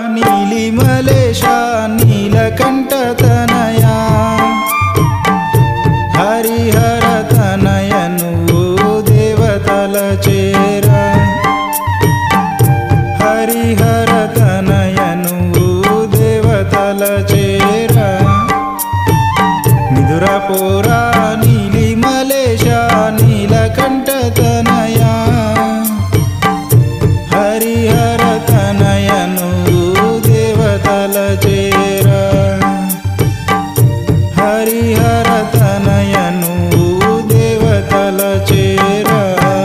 నీలిమలేశ నీలకంఠ తనయా హరిహర తనయను దేవతల చేరా హరిహర తనయను దేవతల చేరా నిదురపోరా నీలిమలేశ నీలకంఠ తనయా హరిహర తనయను దేవతల చేరా హరిహర తనయను దేవతల చేరా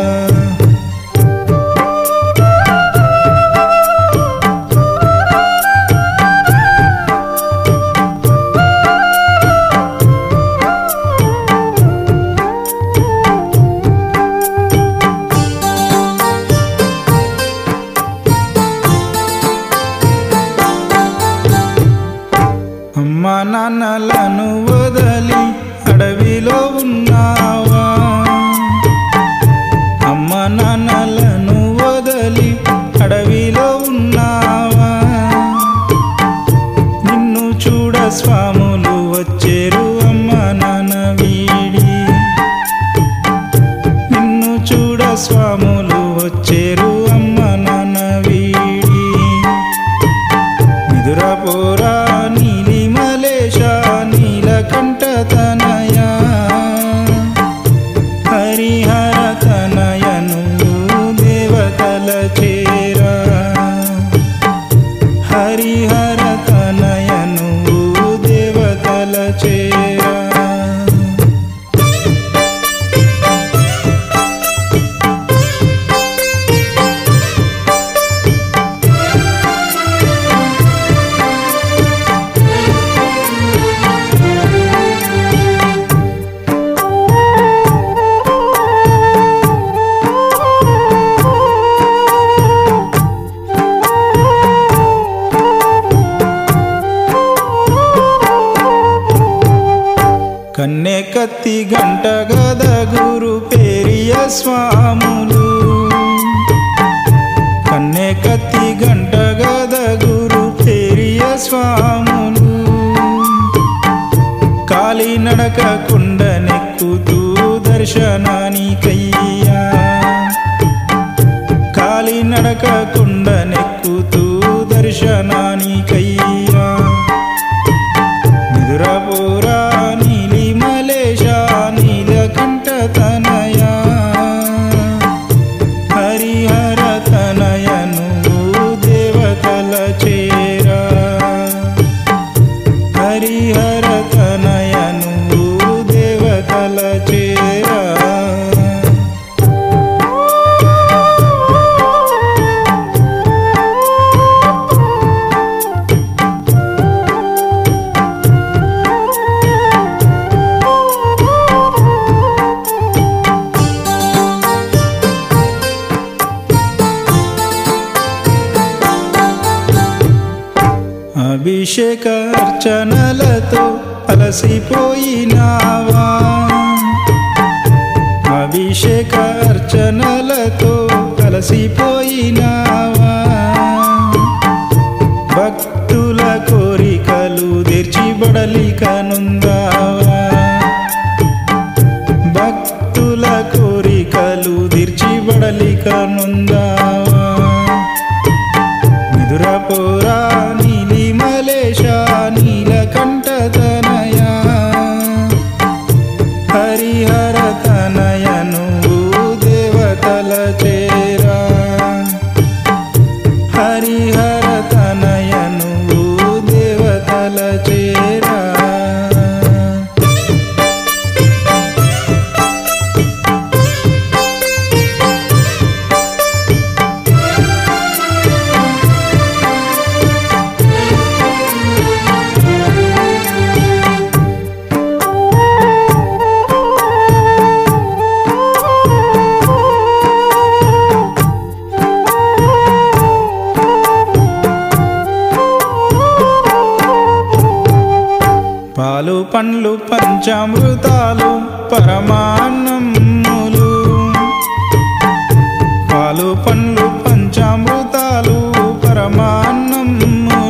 అమ్మ నాన్నలను వదలి అడవిలో ఉన్నావా అమ్మ నాన్నలను వదలి అడవిలో ఉన్నావా నిన్ను చూడ స్వాములు వచ్చేరు అమ్మ నాన్న వీడి నిన్ను చూడ స్వాములు వచ్చేరు అమ్మ నాన్న వీడి నిదురపోరా నీలిమలేశ నీలకంఠ తనయా హరిహర తనయను దేవతల చేరా హరిహర తనయను దేవతల చేరా కన్నె కత్తి గంట గద గురు పేరియ స్వాములు కన్నె కత్తి గంట గద గురు పేరియ స్వాములు కాలి నడక కుండనెక్కుతూ దర్శనానికయ్యా కాలి నడక కుండనెక్కుతూ దర్శనానికయ్యా నిదురపోరా నీలిమలేశ నీలకంఠ తనయా హరిహర తనయను దేవతల చేరా హరిహర తనయను దేవతల చేరా అభిషేక అర్చనలతో అలసిపోయినావా అభిషేక అర్చనలతో అలసిపోయినావా భక్తుల కోరికలు తీర్చిబడలికనుందావా భక్తుల కోరికలు తీర్చిబడలికనుందావా నిదురపోరా నీలిమలేశ నీలకంఠ తనయా హరిహర తనయను దేవతల చేరా హరిహర తనయను దేవతల చేరా పాలు పండ్లు పంచామృతాలు పరమాన్నములు పాలు పండ్లు పంచామృతాలు పరమాన్నములు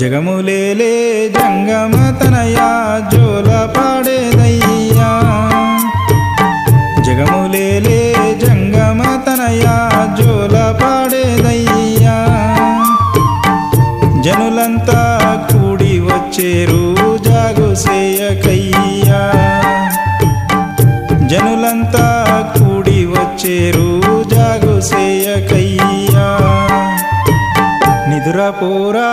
జగములేలే జంగమ తనయా జోల పాడేదయ్యా జగములేలే జంగమ తనయా జోల పాడేదయ్యా జనులంతా కూడి వచ్చేరు జాగు సేయకయ్యా జనులంతా కూడి వచ్చేరు జాగు సేయకయ్యా నిదుర పోరా